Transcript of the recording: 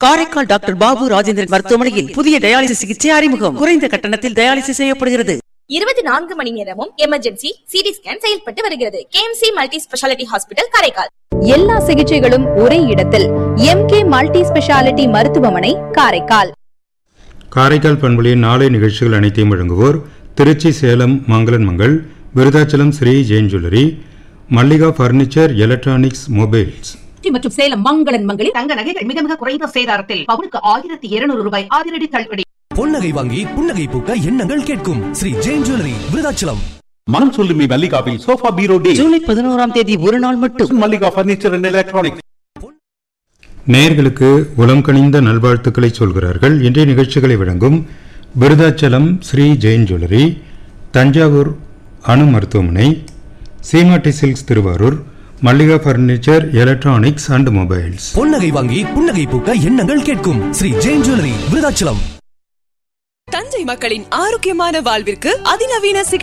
Karaikal doctor Babu Rajendran மருத்துவமனையில் புதிய dialysis சிகிச்சை அறிமுகம் குறைந்த கட்டணத்தில் டயாலிசிஸ் செய்யப்படுகிறது இருபத்தி நான்கு மணி நேரமும் எமர்ஜென்சி சிடி ஸ்கேன் செயல்பட்டு வருகிறது KMC multi speciality hospital Karaikal எல்லா சிகிச்சைகளும் ஒரே இடத்தில் எம்கே மல்டி ஸ்பெஷாலிட்டி மருத்துவமனை காரைக்கால் காரைக்கால் பண்புலியின் நாளை நிகழ்ச்சிகள் அனைத்தையும் வழங்குவோர் திருச்சி சேலம் மங்களன் மங்கள் Vridhachalam Sri Jain jewellery Mallika furniture electronics mobiles Trichy மற்றும் சேலம் மங்களன் மங்களில் தங்க நகைகள் மிக மிக குறைந்த சேதாரத்தில் பவுனுக்கு ஆயிரத்தி இருநூறு ரூபாய் அதிரடி தள்ளுபடி பொன்னகை வாங்கி புன்னகை பூக்க எண்ணங்கள் கேட்கும் ஸ்ரீ ஜெயின் ஜுவல்லரி விருதாச்சலம் மனம் சொல்லுமி மல்லிகாவில் சோஃபா பீரோ டே ஜூலை பதினோராம் தேதி ஒரு நாள் மட்டும் மல்லிகா பர்னிச்சர் அண்ட் எலக்ட்ரானிக்ஸ் நேயர்களுக்கு உளம் கனிந்த நல்வாழ்த்துக்களை சொல்கிறார்கள் இன்றைய நிகழ்ச்சிகளை வழங்கும் விருதாச்சலம் ஸ்ரீ ஜெயின் ஜுவல்லரி தஞ்சாவூர் அணு மருத்துவமனை Seematti silks Thiruvarur Mallika furniture electronics and mobiles பொன்னகை வாங்கி புன்னகை பூக்க எண்ணங்கள் கேட்கும் ஸ்ரீ ஜெயின் ஜுவல்லரி விருதாச்சலம் தஞ்சை மக்களின் ஆரோக்கியமான வாழ்விற்கு அதிநவீன சிகிச்சை